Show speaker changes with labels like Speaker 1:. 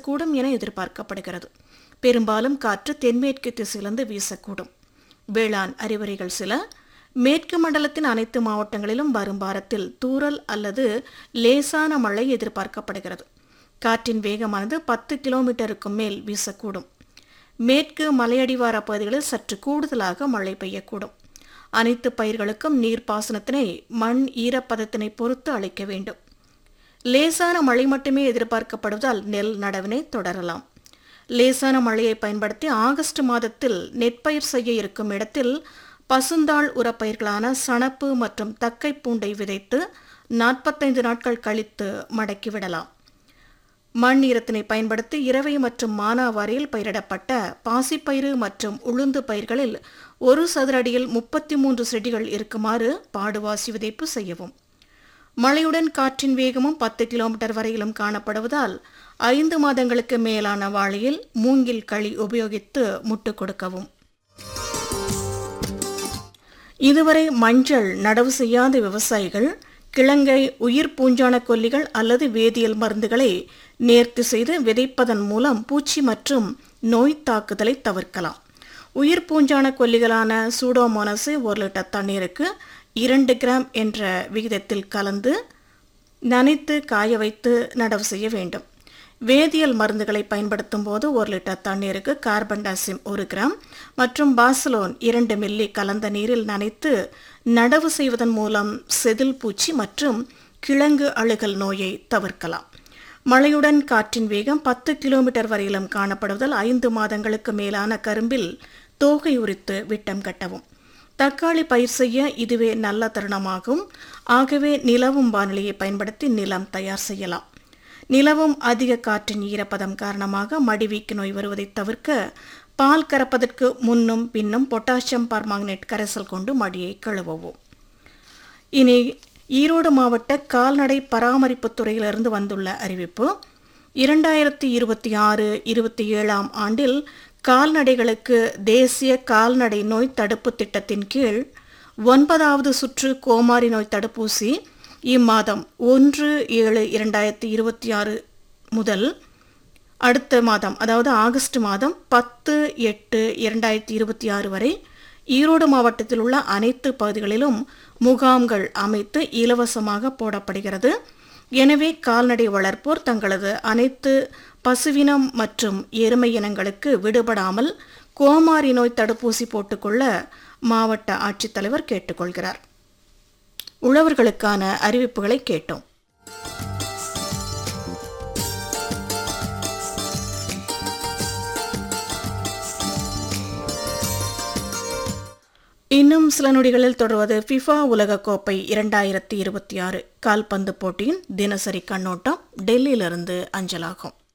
Speaker 1: வீசக்கூடும் என எதிர்பார்க்கப்படுகிறது பெரும்பாலும் காற்று தென்மேற்கு திசையிலிருந்து வீசக்கூடும் வேளாண் அறிவுரைகள் சில மேற்கு மண்டலத்தின் அனைத்து மாவட்டங்களிலும் வரும் வாரத்தில் தூறல் அல்லது லேசான மழை எதிர்பார்க்கப்படுகிறது காற்றின் வேகமானது பத்து கிலோமீட்டருக்கும் மேல் வீசக்கூடும் மேற்கு மலையடிவார பகுதிகளில் சற்று கூடுதலாக மழை பெய்யக்கூடும் அனைத்து பயிர்களுக்கும் நீர்ப்பாசனத்தினை மண் ஈரப்பதத்தினை பொறுத்து அளிக்க வேண்டும் லேசான மழை மட்டுமே எதிர்பார்க்கப்படுவதால் நெல் நடவினை தொடரலாம் லேசான மழையை பயன்படுத்தி ஆகஸ்ட் மாதத்தில் நெற்பயிர் செய்ய இருக்கும் இடத்தில் பசுந்தாள் உரப்பயிர்களான சணப்பு மற்றும் தக்கை பூண்டை விதைத்து நாற்பத்தைந்து நாட்கள் கழித்து மடக்கிவிடலாம் மண் ஈரத்தினை பயன்படுத்தி இரவை மற்றும் மானாவாரியில் பயிரிடப்பட்ட பாசிப்பயிறு மற்றும் உளுந்து பயிர்களில் ஒரு சதுரடியில் முப்பத்தி மூன்று செடிகள் இருக்குமாறு பாடுவாசி விதைப்பு செய்யவும் மழையுடன் காற்றின் வேகமும் பத்து கிலோமீட்டர் வரையிலும் காணப்படுவதால் ஐந்து மாதங்களுக்கு மேலான வாழையில் மூங்கில் களி உபயோகித்து முட்டு கொடுக்கவும் இதுவரை மஞ்சள் நடவு செய்யாத விவசாயிகள் கிழங்கை உயிர் பூஞ்சான கொல்லிகள் அல்லது வேதியியல் மருந்துகளை நேர்த்தி செய்து விதைப்பதன் மூலம் பூச்சி மற்றும் நோய் தாக்குதலை தவிர்க்கலாம் உயிர் பூஞ்சான கொல்லிகளான சூடோமோனஸை ஒரு லிட்டர் தண்ணீருக்கு இரண்டு கிராம் என்ற விகிதத்தில் கலந்து நனைத்து காய வைத்து நடவு செய்ய வேண்டும் வேதியியல் மருந்துகளை பயன்படுத்தும் போது ஒரு லிட்டர் தண்ணீருக்கு கார்பன் டாசிம் ஒரு கிராம் மற்றும் பாசலோன் இரண்டு மில்லி கலந்த நீரில் நனைத்து நடவு செய்வதன் மூலம் செதில் பூச்சி மற்றும் கிழங்கு அழுகல் நோயை தவிர்க்கலாம் மழையுடன் காற்றின் வேகம் பத்து கிலோமீட்டர் வரையிலும் காணப்படுவதால் ஐந்து மாதங்களுக்கு மேலான கரும்பில் தோகை உரித்து விட்டம் கட்டவும் தக்காளி பயிர் செய்ய இதுவே நல்ல தருணமாகும் ஆகவே நிலவும் வானிலையை பயன்படுத்தி நிலம் தயார் செய்யலாம் நிலவும் அதிக காற்றின் ஈரப்பதம் காரணமாக மடிவீக்கு நோய் வருவதை தவிர்க்க பால் கறப்பதற்கு முன்னும் பின்னும் பொட்டாசியம் பர்மாங்கனேட் கரைசல் கொண்டு மடியை கழுவவும் இனி ஈரோடு மாவட்ட கால்நடை பராமரிப்புத் துறையிலிருந்து வந்துள்ள அறிவிப்பு இரண்டாயிரத்தி இருபத்தி ஆறு இருபத்தி ஏழாம் ஆண்டில் கால்நடைகளுக்கு தேசிய கால்நடை நோய் தடுப்பு திட்டத்தின் கீழ் ஒன்பதாவது சுற்று கோமாரி நோய் தடுப்பூசி இம்மாதம் ஒன்று ஏழு இரண்டாயிரத்தி இருபத்தி ஆறு முதல் அடுத்த மாதம் அதாவது ஆகஸ்ட் மாதம் பத்து எட்டு இரண்டாயிரத்தி இருபத்தி ஆறு வரை ஈரோடு மாவட்டத்தில் உள்ள அனைத்து பகுதிகளிலும் முகாம்கள் அமைத்து இலவசமாக போடப்படுகிறது எனவே கால்நடை வளர்ப்போர் தங்களது அனைத்து பசுவினம் மற்றும் எருமை இனங்களுக்கு விடுபடாமல் கோமாரி நோய் தடுப்பூசி போட்டுக்கொள்ள மாவட்ட ஆட்சித்தலைவர் கேட்டுக்கொள்கிறார் உழவர்களுக்கான அறிவிப்புகளை கேட்டோம் இன்னும் சில நொடிகளில் தொடர்வது ஃபிஃபா உலகக்கோப்பை இரண்டாயிரத்தி இருபத்தி ஆறு கால்பந்து போட்டியின் தினசரி கண்ணோட்டம் டெல்லியிலிருந்து அஞ்சலாகும்